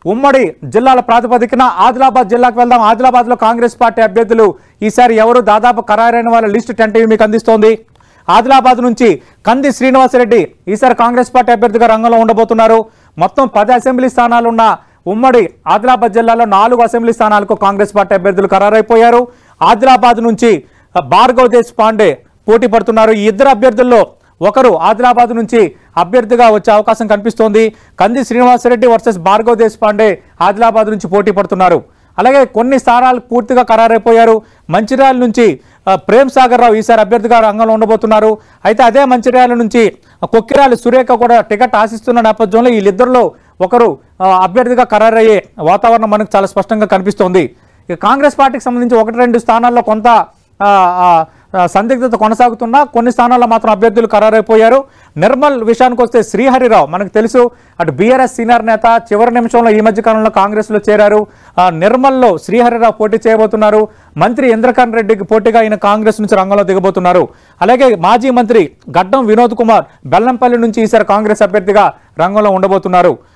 ఉమ్మడి జిల్లాల ప్రాతిపదికన ఆదిలాబాద్ జిల్లాకు వెళ్దాం ఆదిలాబాద్ లో కాంగ్రెస్ పార్టీ అభ్యర్థులు ఈసారి ఎవరు దాదాపు ఖరారైన వాళ్ళ లిస్టు టెన్ టీవీ మీకు అందిస్తోంది ఆదిలాబాద్ నుంచి కంది శ్రీనివాసరెడ్డి ఈసారి కాంగ్రెస్ పార్టీ అభ్యర్థిగా రంగంలో ఉండబోతున్నారు మొత్తం పది అసెంబ్లీ స్థానాలున్న ఉమ్మడి ఆదిలాబాద్ జిల్లాలో నాలుగు అసెంబ్లీ స్థానాలకు కాంగ్రెస్ పార్టీ అభ్యర్థులు ఖరారైపోయారు ఆదిలాబాద్ నుంచి భార్గవ్ దేశ్ పాండే పోటీ పడుతున్నారు ఈ ఇద్దరు అభ్యర్థుల్లో ఒకరు ఆదిలాబాద్ నుంచి అభ్యర్థిగా వచ్చే అవకాశం కనిపిస్తోంది కంది శ్రీనివాసరెడ్డి వర్సెస్ భార్గవ్ దేశపాండే ఆదిలాబాద్ నుంచి పోటీ పడుతున్నారు అలాగే కొన్ని స్థానాలు పూర్తిగా ఖరారైపోయారు మంచిర్యాల నుంచి ఆ, ప్రేమ్ సాగర్ రావు ఈసారి అభ్యర్థిగా రంగంలో ఉండబోతున్నారు అయితే అదే మంచిర్యాల నుంచి కొక్కిరాలి సురేఖ కూడా టికెట్ ఆశిస్తున్న నేపథ్యంలో వీళ్ళిద్దరిలో ఒకరు ఆ, అభ్యర్థిగా ఖరారయ్యే వాతావరణం మనకు చాలా స్పష్టంగా కనిపిస్తోంది ఇక కాంగ్రెస్ పార్టీకి సంబంధించి ఒకటి రెండు స్థానాల్లో కొంత ఆ, ఆ, ఆ, సందిగ్ధత కొనసాగుతున్నా కొన్ని స్థానాల్లో మాత్రం అభ్యర్థులు ఖరారైపోయారు నిర్మల్ విషయానికి వస్తే శ్రీహరిరావు మనకు తెలుసు అటు బీఆర్ఎస్ సీనియర్ నేత చివరి నిమిషంలో ఈ మధ్య కాలంలో కాంగ్రెస్లో చేరారు ఆ, నిర్మల్లో శ్రీహరిరావు పోటీ చేయబోతున్నారు మంత్రి ఇంద్రకరణ్ రెడ్డికి పోటీగా ఆయన కాంగ్రెస్ నుంచి రంగంలో దిగబోతున్నారు అలాగే మాజీ మంత్రి గడ్డం వినోద్ కుమార్ బెల్లంపల్లి నుంచి ఈసారి కాంగ్రెస్ అభ్యర్థిగా రంగంలో ఉండబోతున్నారు